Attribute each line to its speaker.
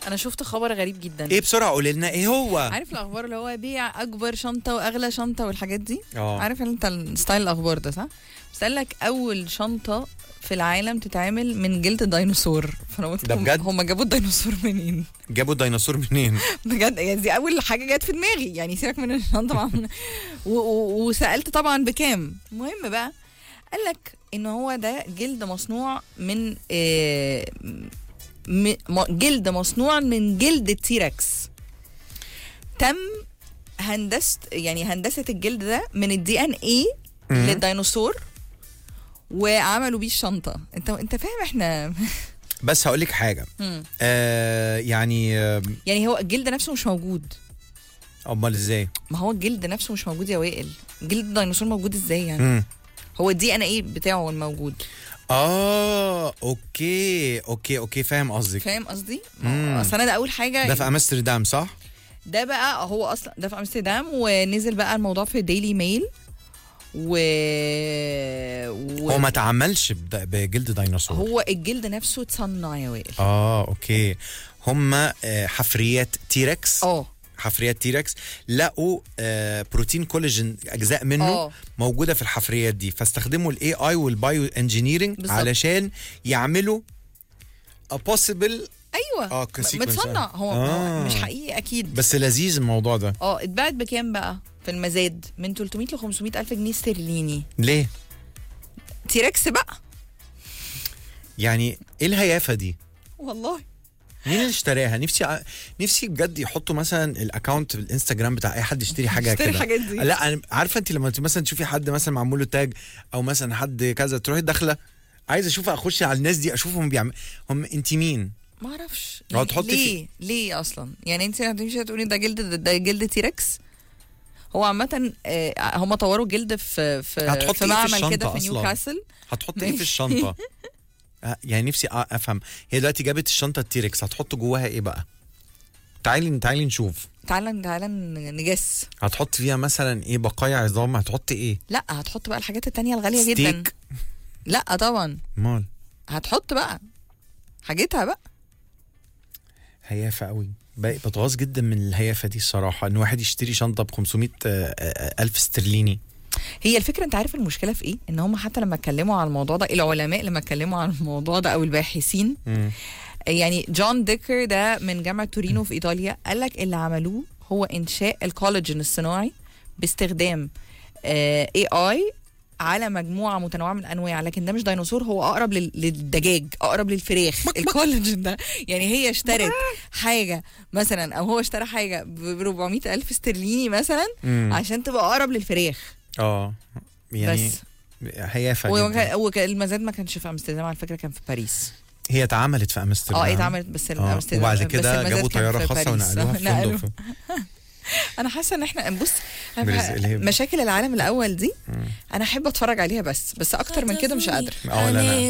Speaker 1: انا شفت خبر غريب جدا
Speaker 2: ايه بسرعه قولي لنا ايه هو
Speaker 1: عارف الاخبار اللي هو بيع اكبر شنطه واغلى شنطه والحاجات دي
Speaker 2: اه
Speaker 1: عارف انت الستايل الاخبار ده صح بس قال لك اول شنطه في العالم تتعمل من جلد ديناصور فانا قلت
Speaker 2: ده
Speaker 1: هم-
Speaker 2: بجد؟
Speaker 1: هم جابوا الديناصور منين
Speaker 2: جابوا الديناصور منين
Speaker 1: بجد يعني دي اول حاجه جت في دماغي يعني سيبك من الشنطه طبعا و- و- وسالت طبعا بكام المهم بقى قال لك ان هو ده جلد مصنوع من آه، م- م- جلد مصنوع من جلد التيركس تم هندسه يعني هندسه الجلد ده من الدي ان اي
Speaker 2: مم.
Speaker 1: للديناصور وعملوا بيه الشنطه انت انت فاهم احنا
Speaker 2: بس هقول لك حاجه
Speaker 1: مم.
Speaker 2: آه يعني آه،
Speaker 1: يعني هو الجلد نفسه مش موجود
Speaker 2: امال ازاي
Speaker 1: ما هو الجلد نفسه مش موجود يا وائل جلد الديناصور موجود ازاي يعني
Speaker 2: مم.
Speaker 1: هو الدي ان ايه بتاعه الموجود
Speaker 2: اه اوكي اوكي اوكي فاهم قصدك
Speaker 1: فاهم قصدي
Speaker 2: مم.
Speaker 1: ما هو اصل انا ده اول حاجه
Speaker 2: ده في امستردام صح
Speaker 1: ده بقى هو اصلا ده في امستردام ونزل بقى الموضوع في ديلي ميل و... و...
Speaker 2: هو ما اتعملش بد- بجلد ديناصور
Speaker 1: هو الجلد نفسه اتصنع يا وائل
Speaker 2: اه اوكي هم آه، حفريات تيركس
Speaker 1: اه
Speaker 2: حفريات تيركس لقوا آه، بروتين كولاجين اجزاء منه
Speaker 1: اه
Speaker 2: موجوده في الحفريات دي فاستخدموا الاي اي والبايو انجينيرنج
Speaker 1: بالظبط.
Speaker 2: علشان يعملوا a possible
Speaker 1: ايوه
Speaker 2: اه
Speaker 1: م-
Speaker 2: كسيكونس
Speaker 1: متصنع هو
Speaker 2: آه.
Speaker 1: آه. مش حقيقي اكيد
Speaker 2: بس لذيذ الموضوع ده
Speaker 1: اه اتباعت بكام بقى في المزاد من 300 ل 500 الف جنيه استرليني
Speaker 2: ليه
Speaker 1: تيركس بقى
Speaker 2: يعني ايه الهيافه دي
Speaker 1: والله
Speaker 2: مين اللي اشتراها نفسي ع- نفسي بجد يحطوا مثلا الاكونت الانستجرام بتاع اي حد يشتري حاجه
Speaker 1: اشتري
Speaker 2: كده
Speaker 1: الحاجات دي
Speaker 2: لا أنا عارفه انت لما ت- مثلا تشوفي حد مثلا معمول له تاج او مثلا حد كذا تروحي داخله عايز اشوف اخش على الناس دي اشوفهم بيعمل هم انت مين
Speaker 1: ما اعرفش
Speaker 2: هو تحطي
Speaker 1: ليه ليه اصلا يعني انت هتمشي تقولي ده جلد ده, ده جلد تيركس هو عامة آه، هم طوروا جلد في في
Speaker 2: هتحطي
Speaker 1: في
Speaker 2: إيه في
Speaker 1: معمل كده
Speaker 2: الشنطة
Speaker 1: في
Speaker 2: أصلاً؟
Speaker 1: نيوكاسل
Speaker 2: هتحط ايه في
Speaker 1: ماشي.
Speaker 2: الشنطه آه، يعني نفسي أ- افهم هي دلوقتي جابت الشنطه التيركس هتحط جواها ايه بقى تعالي تعالي نشوف
Speaker 1: تعالى تعالى نجس
Speaker 2: هتحط فيها مثلا ايه بقايا عظام هتحط ايه
Speaker 1: لا هتحط بقى الحاجات التانية الغالية جدا
Speaker 2: ستيك
Speaker 1: لا طبعا
Speaker 2: مال
Speaker 1: هتحط بقى حاجتها بقى
Speaker 2: هيافه قوي بقى- بتغاظ جدا من الهيافه دي الصراحه ان واحد يشتري شنطه ب 500 آه، آه، الف استرليني
Speaker 1: هي الفكره انت عارف المشكله في ايه ان هم حتى لما اتكلموا على الموضوع ده العلماء لما اتكلموا عن الموضوع ده او الباحثين
Speaker 2: مم.
Speaker 1: يعني جون ديكر ده من جامعه تورينو في ايطاليا قال لك اللي عملوه هو انشاء الكولاجين الصناعي باستخدام اي اي على مجموعه متنوعه من الانواع لكن ده مش ديناصور هو اقرب لل- للدجاج اقرب للفراخ الكولاجين ده يعني هي اشترت حاجه مثلا او هو اشترى حاجه ب 400 الف استرليني مثلا
Speaker 2: مم.
Speaker 1: عشان تبقى اقرب للفراخ
Speaker 2: اه يعني
Speaker 1: بس
Speaker 2: هيافه
Speaker 1: وما
Speaker 2: جدا
Speaker 1: كان- وكان- المزاد ما كانش في امستردام على فكره كان في باريس
Speaker 2: هي اتعملت في امستردام
Speaker 1: اه هي اتعملت بس
Speaker 2: آه،
Speaker 1: امستردام
Speaker 2: وبعد
Speaker 1: بس
Speaker 2: كده
Speaker 1: المزاد
Speaker 2: جابوا
Speaker 1: كان
Speaker 2: طياره
Speaker 1: في
Speaker 2: خاصه
Speaker 1: باريس.
Speaker 2: ونقلوها في
Speaker 1: نقلوا.
Speaker 2: فندق
Speaker 1: انا حاسه ان احنا بص أنا
Speaker 2: برزق الهيب.
Speaker 1: مشاكل العالم الاول دي
Speaker 2: مم.
Speaker 1: انا احب اتفرج عليها بس بس اكتر من كده مش قادره
Speaker 2: اه لا لا